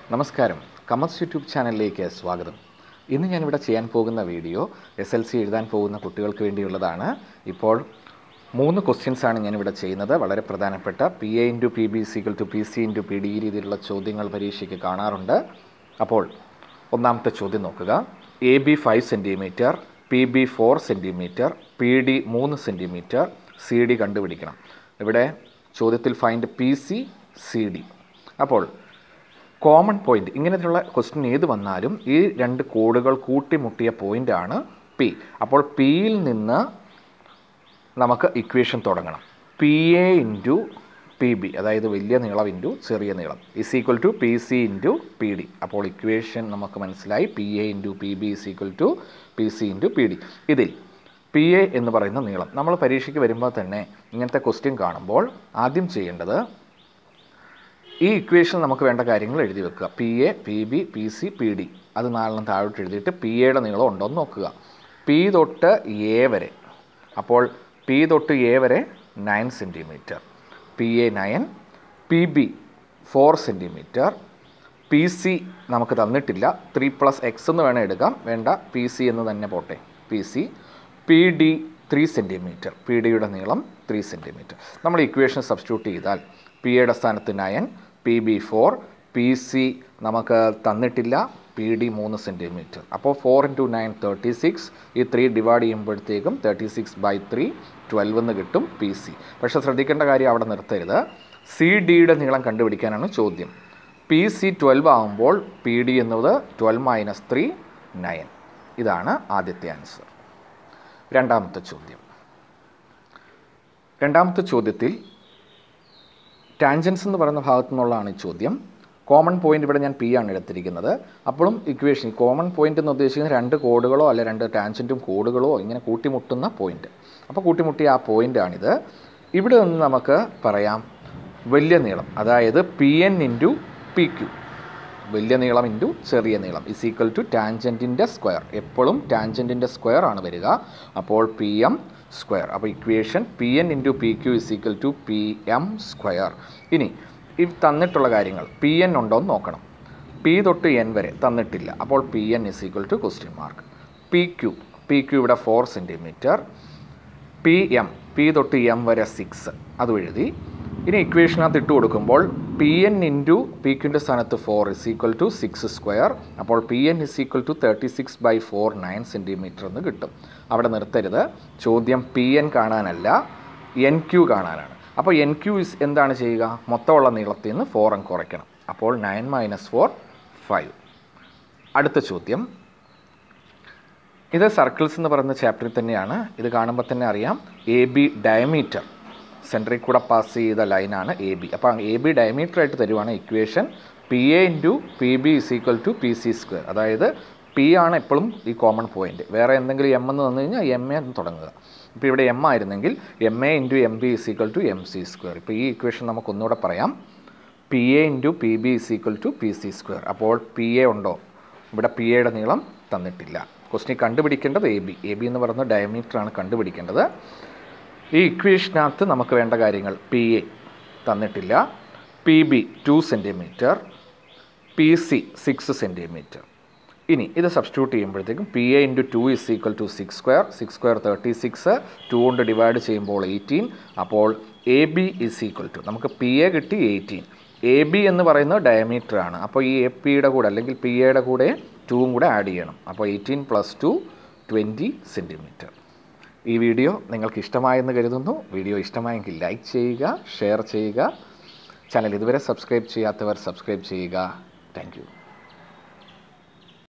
നമസ്കാരം കമർസ് യൂട്യൂബ് ചാനലിലേക്ക് സ്വാഗതം ഇന്ന് ഞാനിവിടെ ചെയ്യാൻ പോകുന്ന വീഡിയോ എസ് എൽ സി എഴുതാൻ പോകുന്ന കുട്ടികൾക്ക് വേണ്ടിയുള്ളതാണ് ഇപ്പോൾ മൂന്ന് ക്വസ്റ്റ്യൻസ് ആണ് ഞാനിവിടെ ചെയ്യുന്നത് വളരെ പ്രധാനപ്പെട്ട P A into P B സിക്കൽ to P C into P D ഈ രീതിയിലുള്ള ചോദ്യങ്ങൾ പരീക്ഷയ്ക്ക് കാണാറുണ്ട് അപ്പോൾ ഒന്നാമത്തെ ചോദ്യം നോക്കുക A B five centimetre P B four centimetre P D മൂന്ന് സെൻറ്റിമീറ്റർ സി ഡി കണ്ടുപിടിക്കണം ഇവിടെ ചോദ്യത്തിൽ find P C C D അപ്പോൾ കോമൺ പോയിന്റ് ഇങ്ങനെയുള്ള ക്വസ്റ്റ്യൻ ഏത് വന്നാലും ഈ രണ്ട് കോഡുകൾ കൂട്ടിമുട്ടിയ പോയിന്റാണ് പി അപ്പോൾ പിയിൽ നിന്ന് നമുക്ക് ഇക്വേഷൻ തുടങ്ങണം P A into P B അതായത് വലിയ നീളം ഇൻറ്റു ചെറിയ നീളം is equal to P C into P D അപ്പോൾ ഇക്വേഷൻ നമുക്ക് മനസ്സിലായി P A into P B is equal to P C into P D ഇതിൽ പി എ എന്ന് പറയുന്ന നീളം നമ്മൾ പരീക്ഷയ്ക്ക് വരുമ്പോൾ തന്നെ ഇങ്ങനത്തെ ക്വസ്റ്റ്യൻ കാണുമ്പോൾ ആദ്യം ചെയ്യേണ്ടത് ഈ ഇക്വേഷൻ നമുക്ക് വേണ്ട കാര്യങ്ങൾ എഴുതി വെക്കുക P A P B P C P D അത് നാലെണ്ണം താഴോട്ട് എഴുതിയിട്ട് പി എയുടെ നീളം ഉണ്ടോ എന്ന് നോക്കുക പി തൊട്ട് എ വരെ അപ്പോൾ പി തൊട്ട് എ വരെ nine centimetre P A nine P B four centimetre P C നമുക്ക് തന്നിട്ടില്ല ത്രീ പ്ലസ് എക്സ് എന്ന് വേണേൽ എടുക്കാം വേണ്ട പി സി എന്ന് തന്നെ പോട്ടെ P C P D three centimetre P ഡിയുടെ നീളം ത്രീ സെൻറ്റിമീറ്റർ നമ്മൾ ഇക്വേഷൻ സബ്സ്റ്റിറ്റ്യൂട്ട് ചെയ്താൽ പി എയുടെ സ്ഥാനത്ത് nine P B four P C നമുക്ക് തന്നിട്ടില്ല പി ഡി മൂന്ന് സെൻറ്റിമീറ്റർ അപ്പോൾ four into nine thirty six ഈ ത്രീ ഡിവൈഡ് ചെയ്യുമ്പോഴത്തേക്കും thirty six by three twelve എന്ന് കിട്ടും പി സി പക്ഷേ ശ്രദ്ധിക്കേണ്ട കാര്യം അവിടെ നിർത്തരുത് സി ഡിയുടെ നീളം കണ്ടുപിടിക്കാനാണ് ചോദ്യം പി സി ട്വൽവ് ആകുമ്പോൾ പി ഡി എന്നത് ട്വൽവ് മൈനസ് ത്രീ നയൻ ഇതാണ് ആദ്യത്തെ ആൻസർ രണ്ടാമത്തെ ചോദ്യം രണ്ടാമത്തെ ചോദ്യത്തിൽ ടാൻജൻസ് എന്ന് പറയുന്ന ഭാഗത്തു നിന്നുള്ളതാണ് ഈ ചോദ്യം കോമൺ പോയിന്റ് ഇവിടെ ഞാൻ പി ആണ് എടുത്തിരിക്കുന്നത് അപ്പോഴും ഇക്വേഷൻ കോമൺ പോയിന്റ് എന്ന് ഉദ്ദേശിക്കുന്നത് രണ്ട് കോഡുകളോ അല്ലെ രണ്ട് ടാൻജൻറ്റും കോഡുകളോ ഇങ്ങനെ കൂട്ടിമുട്ടുന്ന പോയിന്റ് അപ്പോൾ കൂട്ടിമുട്ടിയ ആ പോയിന്റാണിത് ഇവിടെ നിന്ന് നമുക്ക് പറയാം വലിയ നീളം അതായത് P N into P Q വലിയ നീളം ഇൻറ്റു ചെറിയ നീളം ഇസ് ഈക്വൽ ടു ടാൻജൻറ്റിൻ്റെ സ്ക്വയർ എപ്പോഴും ടാൻജൻറ്റിൻ്റെ സ്ക്വയർ ആണ് വരിക അപ്പോൾ പി എം സ്ക്വയർ അപ്പോൾ equation P N into P Q is equal to P M square ഇനി ഈ തന്നിട്ടുള്ള കാര്യങ്ങൾ പി എൻ ഉണ്ടോ എന്ന് നോക്കണം പി തൊട്ട് എൻ വരെ തന്നിട്ടില്ല അപ്പോൾ P N is equal to question mark P Q P Q ഇവിടെ four centimetre P M P തൊട്ട് എം വരെ സിക്സ് അതും എഴുതി ഇനി ഇക്വേഷനകത്ത് ഇട്ട് കൊടുക്കുമ്പോൾ പി എൻ ഇൻറ്റു പി ക്യുൻ്റെ സ്ഥാനത്ത് four is equal to six square അപ്പോൾ P N is equal to thirty six by four nine centimetre എന്ന് കിട്ടും അവിടെ നിർത്തരുത് ചോദ്യം പി എൻ കാണാനല്ല എൻ ക്യു കാണാനാണ് അപ്പോൾ എൻ ക്യു ഇസ് എന്താണ് ചെയ്യുക മൊത്തമുള്ള നീളത്തിൽ നിന്ന് ഫോർ അങ് കുറയ്ക്കണം അപ്പോൾ നയൻ മൈനസ് ഫോർ ഫൈവ് അടുത്ത ചോദ്യം ഇത് സർക്കിൾസ് എന്ന് പറയുന്ന ചാപ്റ്ററിൽ തന്നെയാണ് ഇത് കാണുമ്പോൾ തന്നെ അറിയാം എ ബി ഡയമീറ്റർ സെൻറ്ററിൽ കൂടെ പാസ് ചെയ്ത ലൈനാണ് എ ബി അപ്പോൾ എ ബി ഡയമീറ്റർ ആയിട്ട് തരുവാണ് equation P A into P B is equal to P C square അതായത് പി ആണ് എപ്പോഴും ഈ കോമൺ പോയിന്റ് വേറെ എന്തെങ്കിലും എം എന്ന് തന്നു കഴിഞ്ഞാൽ എം എ എന്ന് തുടങ്ങുക ഇപ്പോൾ ഇവിടെ എം ആയിരുന്നെങ്കിൽ M A into M B is equal to M C square ഇപ്പോൾ ഈ ഇക്വേഷൻ നമുക്ക് ഒന്നുകൂടെ പറയാം P A into P B is equal to P C square അപ്പോൾ പി എ ഉണ്ടോ ഇവിടെ പി എയുടെ നീളം തന്നിട്ടില്ല ക്വസ്റ്റിനെ കണ്ടുപിടിക്കേണ്ടത് എ ബി എ ബി എന്ന് പറയുന്ന ഡയമീറ്റർ ആണ് കണ്ടുപിടിക്കേണ്ടത് ഈ ഇക്വേഷനകത്ത് നമുക്ക് വേണ്ട കാര്യങ്ങൾ പി എ തന്നിട്ടില്ല P B two centimetre P C six centimetre ഇനി ഇത് സബ്സ്റ്റിറ്റ്യൂട്ട് ചെയ്യുമ്പോഴത്തേക്കും P A into two is equal to six square six square thirty six two കൊണ്ട് ഡിവൈഡ് ചെയ്യുമ്പോൾ എയ്റ്റീൻ അപ്പോൾ A B is equal to നമുക്ക് P A കിട്ടി eighteen A B എന്ന് പറയുന്നത് ഡയമീറ്റർ ആണ് അപ്പോൾ ഈ എ പിയുടെ കൂടെ അല്ലെങ്കിൽ പി എയുടെ കൂടെ ടൂവും കൂടെ ആഡ് ചെയ്യണം അപ്പോൾ eighteen plus two twenty centimetre ഈ വീഡിയോ നിങ്ങൾക്ക് ഇഷ്ടമായെന്ന് കരുതുന്നു വീഡിയോ ഇഷ്ടമായെങ്കിൽ ലൈക്ക് ചെയ്യുക ഷെയർ ചെയ്യുക ചാനൽ ഇതുവരെ സബ്സ്ക്രൈബ് ചെയ്യാത്തവർ സബ്സ്ക്രൈബ് ചെയ്യുക താങ്ക്